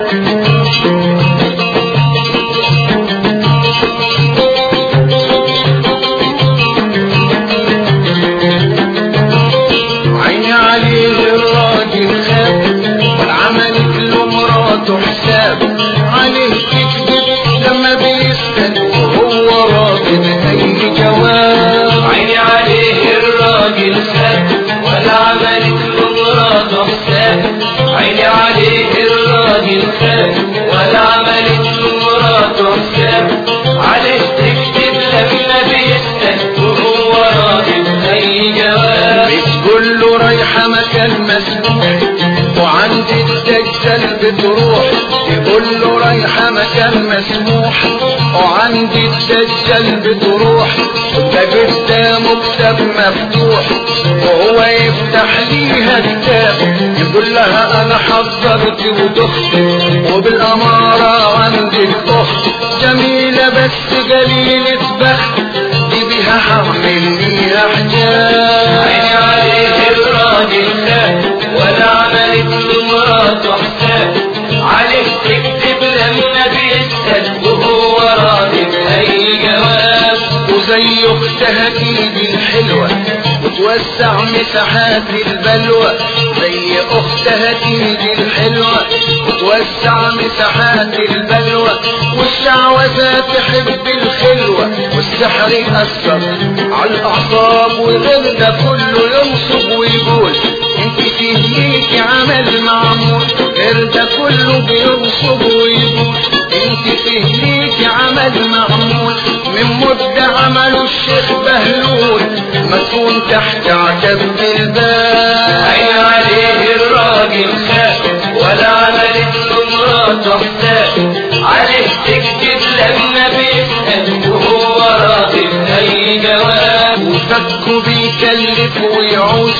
عيني عليه الراجل خاف والعمل له مراته حساب عليه تكذب لما بيسأل وهو راضي بأي جواب عيني عليه الراجل خاب ولا عملت له مراته حساب عيني عليه الراجل خاب ولا عملت له مراته حساب عليه تكتب لما بيسأل وهو راضي بأي جواب بتقول له رايحة مكان مسموح وعند الدجال بتروح تقول له رايحة مكان مسموح وعند الدجال بتروح ده قدامه كتاب مفتوح وهو يفتح ليها كتاب يقول لها انا حضرت ودخت وبالامارة عندي الاخت جميلة بس قليلة بخت دي بيها هعمل ليها حجاب عيني عليه الراجل خاب ولا عملت له مراته حساب عليه تكتب لما بيسأل وهو راضي بأي جواب وزي اختها تيجي الحلوة وتوسع مساحات البلوى زي اختها تيجي الحلوة وتوسع مساحات البلوى والشعوذة تحب الخلوة والسحر يأثر على الأعصاب وغير ده كله ينصب ويقول انت فيه ليكي عمل معمول غير ده كله بينصب ويقول انت فيه ليكي عمل معمول من مدة عمله الشيخ بهلول مسكون تحت عتب الباب عين عليه الراجل خاب ولا عملت له مراته حساب عليه تكتب لما بيسأل وهو راضي بأي جواب وفكه بيكلف ويعوز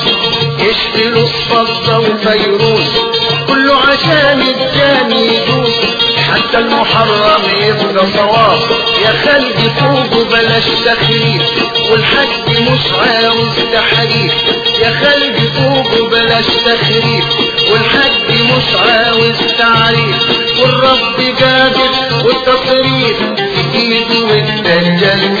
يشتروا الصفة وفيروز كله عشان التاني يدوس حتى المحرم يبقى صواب يا خلقي فوقه بلاش تخريف والحج مش عاوز تحريف يا خلقي فوقه بلاش تخريف والحج مش عاوز تعريف والرب قادر والتصريف في ايده والدجال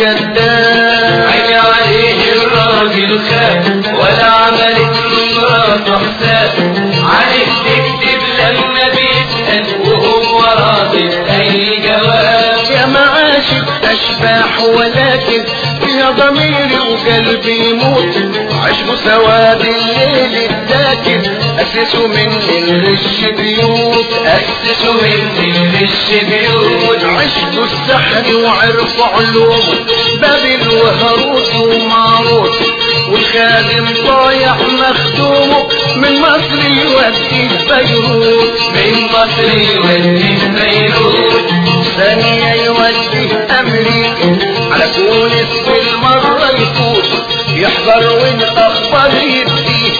كذاب عين عليه الراجل خاب ولا عملت له مراته حساب عليه تكتب لما بيسأل وهو راضي بأي جواب يا معاشق أشباح ولكن فيها ضميري وقلبي يموت عشق سواد الليل الذاكر أسسوا من الغش بيوت أسسوا من الغش بيوت عشق السحر وعرف علوم بابل وهاروت وماروت والخادم ضايع مخدومه من مصر يودي بيروت من مصر يودي بيروت ثانية يودي أمريكا على تونس بالمرة يفوت يحضر والأخبار يديه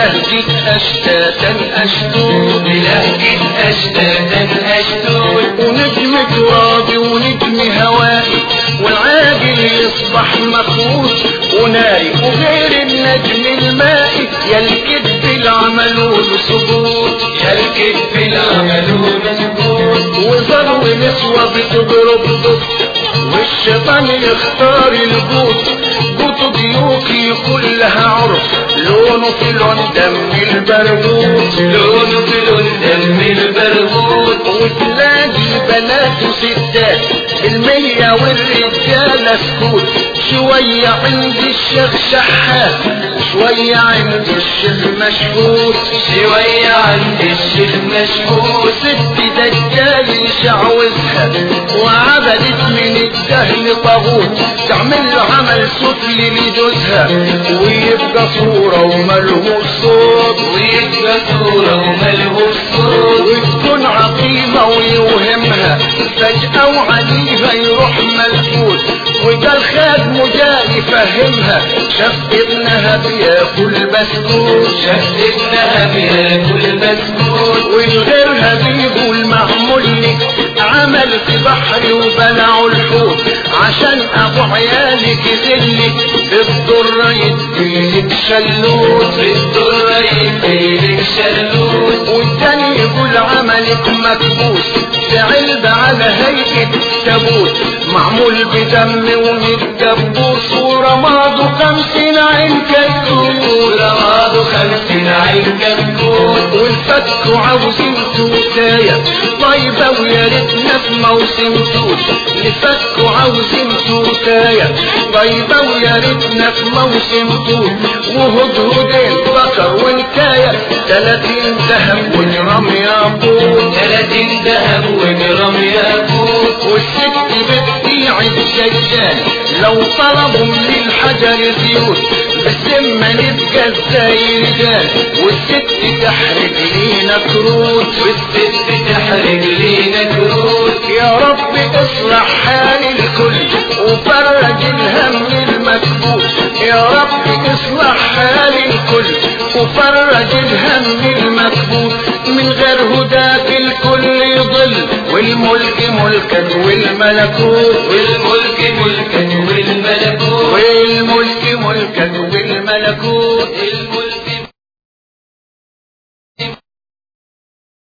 بلهجة أشتاتا أشتوت بلهجة أشتاتا أشتوت ونجم ترابي ونجم هوائي والعاجل يصبح مخوت وناري وغير النجم المائي يا الكذب العملون سقوط يا الكذب العملون سكوت وظلوا نسوة بتضرب ضد والشيطان يختار البوت بوت ضيوكي كلها عرف لونه في لون دم البرغوث لونه في لون دم البرغوث وتلاقي بنات وستات المية والرجالة سكوت شوية عند الشيخ شحات شوية عند الشيخ مشهور شوية عند الشيخ مشهور ست دجال يشعوذها وعبدت من الدهن طاغوت تعمل له عمل سفلي لجوزها ويبقى صورة وملهوش صوت ويبقى صورة وملهوش صوت وتكون عقيمة ويوهمها فجأة وعليها يروح ملفوت وقال خادمه جاء يفهمها شاف ابنها بياكل بسكوت شاف ابنها بياكل بسكوت والغيرها بيقول معمول لي عمل في بحري وبلعوا الحوت عشان ابو عيالك يذلك الضر يديلك شلوت الدرة يديلك شلوت والتاني يقول عمل عليك مكبوس في علبة على هيئة تابوت معمول بدم ومتدبوس ورماده خمسين عين كتكوت رماده خمسين عين كتكوت والفك عاوزين توتاية طيبة ويا ريتنا في موسم توت الفك عاوزين توتاية طيبة ويا ريتنا في موسم توت وهدهدين بكر ونكاية تلاتين ذهب ونرام ياقوت تلاتين ذهب ونرام ياقوت والست بتبيع الدجال لو طلبوا من الحجر زيوت بالذمة نبقى ازاي رجال والست تحرق لينا كروت والست تحرق لينا كروت يا رب اصلح حال الكل وفرج الهم المكبوت يا رب اصلح حال الكل وفرج الهم المكبوت من غير هداك الكل يضل والملك ملكا والملكوت والملك ملكا والملكوت والملك ملكا والملكوت